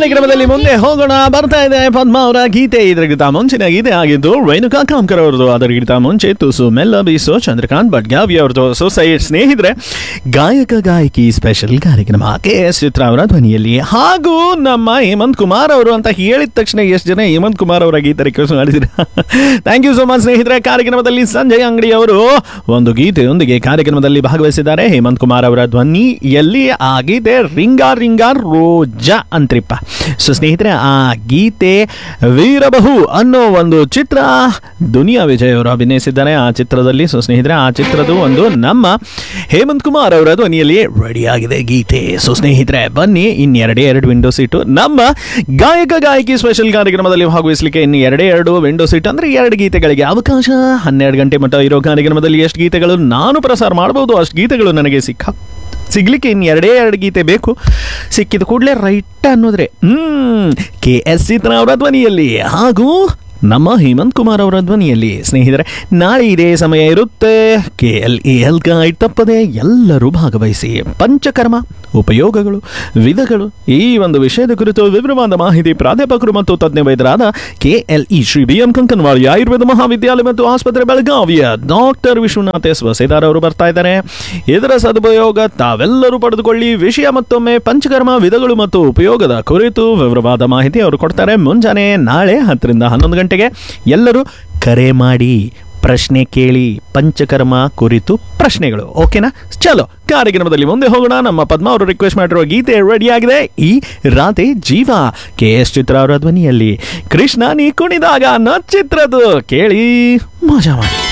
ಕಾರ್ಯಕ್ರಮದಲ್ಲಿ ಮುಂದೆ ಹೋಗೋಣ ಬರ್ತಾ ಇದೆ ಪದ್ಮ ಅವರ ಗೀತೆ ಇದರಿಗಿಂತ ಮುಂಚಿನ ಗೀತೆ ಆಗಿದ್ದು ರೇಣುಕಾ ಕಾಮ್ಕರ್ ಅವರದು ಅದರಿಗಿಂತ ಮುಂಚೆ ತುಸು ಮೆಲ್ಲ ಬೀಸೋ ಚಂದ್ರಕಾಂತ್ ಭಟ್ಗಾವಿ ಅವ್ರದ್ದು ಸೊ ಸೈ ಸ್ನೇಹಿತರೆ ಗಾಯಕ ಗಾಯಕಿ ಸ್ಪೆಷಲ್ ಕಾರ್ಯಕ್ರಮ ಕೆ ಎಸ್ ಚಿತ್ರ ಅವರ ಧ್ವನಿಯಲ್ಲಿ ಹಾಗೂ ನಮ್ಮ ಹೇಮಂತ್ ಕುಮಾರ್ ಅವರು ಅಂತ ಹೇಳಿದ ತಕ್ಷಣ ಎಷ್ಟು ಜನ ಹೇಮಂತ್ ಕುಮಾರ್ ಅವರ ಗೀತೆ ರಿಕ್ವೆಸ್ಟ್ ಮಾಡಿದಿರ ಥ್ಯಾಂಕ್ ಯು ಸೋ ಮಚ್ ಸ್ನೇಹಿತರೆ ಕಾರ್ಯಕ್ರಮದಲ್ಲಿ ಸಂಜಯ್ ಅಂಗಡಿ ಅವರು ಒಂದು ಗೀತೆಯೊಂದಿಗೆ ಕಾರ್ಯಕ್ರಮದಲ್ಲಿ ಭಾಗವಹಿಸಿದ್ದಾರೆ ಹೇಮಂತ್ ಕುಮಾರ್ ಅವರ ಧ್ವನಿಯಲ್ಲಿ ಆ ಗೀತೆ ರಿಂಗಾರ್ ರಿಂಗಾರ್ ರೋಜಾ ಅಂತ್ರಿಪ್ಪ ಸೊ ಸ್ನೇಹಿತರೆ ಆ ಗೀತೆ ವೀರಬಹು ಅನ್ನೋ ಒಂದು ಚಿತ್ರ ದುನಿಯಾ ವಿಜಯ್ ಅವರು ಅಭಿನಯಿಸಿದ್ದಾರೆ ಆ ಚಿತ್ರದಲ್ಲಿ ಸೊ ಸ್ನೇಹಿತರೆ ಆ ಚಿತ್ರದ ಒಂದು ನಮ್ಮ ಹೇಮಂತ್ ಕುಮಾರ್ ಅವರ ಧ್ವನಿಯಲ್ಲಿ ರೆಡಿ ಆಗಿದೆ ಗೀತೆ ಸೊ ಸ್ನೇಹಿತರೆ ಬನ್ನಿ ಇನ್ನೆರಡೇ ಎರಡು ವಿಂಡೋ ಸೀಟು ನಮ್ಮ ಗಾಯಕ ಗಾಯಕಿ ಸ್ಪೆಷಲ್ ಕಾರ್ಯಕ್ರಮದಲ್ಲಿ ಭಾಗವಹಿಸಲಿಕ್ಕೆ ಇನ್ನು ಎರಡೇ ಎರಡು ವಿಂಡೋ ಸೀಟ್ ಅಂದ್ರೆ ಎರಡು ಗೀತೆಗಳಿಗೆ ಅವಕಾಶ ಹನ್ನೆರಡು ಗಂಟೆ ಮಟ್ಟ ಇರೋ ಕಾರ್ಯಕ್ರಮದಲ್ಲಿ ಎಷ್ಟು ಗೀತೆಗಳು ನಾನು ಪ್ರಸಾರ ಮಾಡಬಹುದು ಅಷ್ಟು ಗೀತೆಗಳು ನನಗೆ ಸಿಕ್ಕ ಸಿಗ್ಲಿಕ್ಕೆ ಇನ್ನು ಎರಡೇ ಎರಡು ಗೀತೆ ಬೇಕು ಸಿಕ್ಕಿದ ಕೂಡಲೇ ರೈಟ್ ಅನ್ನೋದ್ರೆ ಹ್ಮ್ ಕೆ ಎಸ್ ಚಿತ್ರ ಅವರ ಧ್ವನಿಯಲ್ಲಿ ಹಾಗೂ ನಮ್ಮ ಹೇಮಂತ್ ಕುಮಾರ್ ಅವರ ಧ್ವನಿಯಲ್ಲಿ ಸ್ನೇಹಿತರೆ ನಾಳೆ ಇದೇ ಸಮಯ ಇರುತ್ತೆ K L E L guide ತಪ್ಪದೆ ಎಲ್ಲರೂ ಭಾಗವಹಿಸಿ ಪಂಚಕರ್ಮ ಉಪಯೋಗಗಳು ವಿಧಗಳು ಈ ಒಂದು ವಿಷಯದ ಕುರಿತು ವಿವರವಾದ ಮಾಹಿತಿ ಪ್ರಾಧ್ಯಾಪಕರು ಮತ್ತು ತಜ್ಞ ವೈದ್ಯರಾದ K L E Shri B M Kankanawadi Ayurveda ಮಹಾವಿದ್ಯಾಲಯ ಮತ್ತು ಆಸ್ಪತ್ರೆ ಬೆಳಗಾವಿಯ ಡಾಕ್ಟರ್ ವಿಶ್ವನಾಥ್ ಎಸ್ ವಸೇದಾರ್ ಅವರು ಬರ್ತಾ ಇದ್ದಾರೆ ಇದರ ಸದುಪಯೋಗ ತಾವೆಲ್ಲರೂ ಪಡೆದುಕೊಳ್ಳಿ ವಿಷಯ ಮತ್ತೊಮ್ಮೆ ಪಂಚಕರ್ಮ ವಿಧಗಳು ಮತ್ತು ಉಪಯೋಗದ ಕುರಿತು ವಿವರವಾದ ಮಾಹಿತಿ ಅವರು ಕೊಡ್ತಾರೆ ಮುಂಜಾನೆ ನಾಳೆ ಹತ್ತರಿಂದ ಹನ್ನೊಂದು ಗಂಟೆಗೆ ಎಲ್ಲರೂ ಕರೆ ಮಾಡಿ ಪ್ರಶ್ನೆ ಕೇಳಿ ಪಂಚಕರ್ಮ ಕುರಿತು ಪ್ರಶ್ನೆಗಳು ಓಕೆನಾ ಚಲೋ ಕಾರ್ಯಕ್ರಮದಲ್ಲಿ ಮುಂದೆ ಹೋಗೋಣ ನಮ್ಮ ಪದ್ಮ ಅವರು ರಿಕ್ವೆಸ್ಟ್ ಮಾಡಿರುವ ಗೀತೆ ರೆಡಿ ಆಗಿದೆ ಈ ರಾಧೆ ಜೀವ ಕೆ ಎಸ್ ಚಿತ್ರ ಅವರ ಧ್ವನಿಯಲ್ಲಿ ಕೃಷ್ಣ ನೀ ಕುಣಿದಾಗ ಅನ್ನೋ ಚಿತ್ರದ್ದು ಕೇಳಿ ಮಜಾ ಮಾಡಿ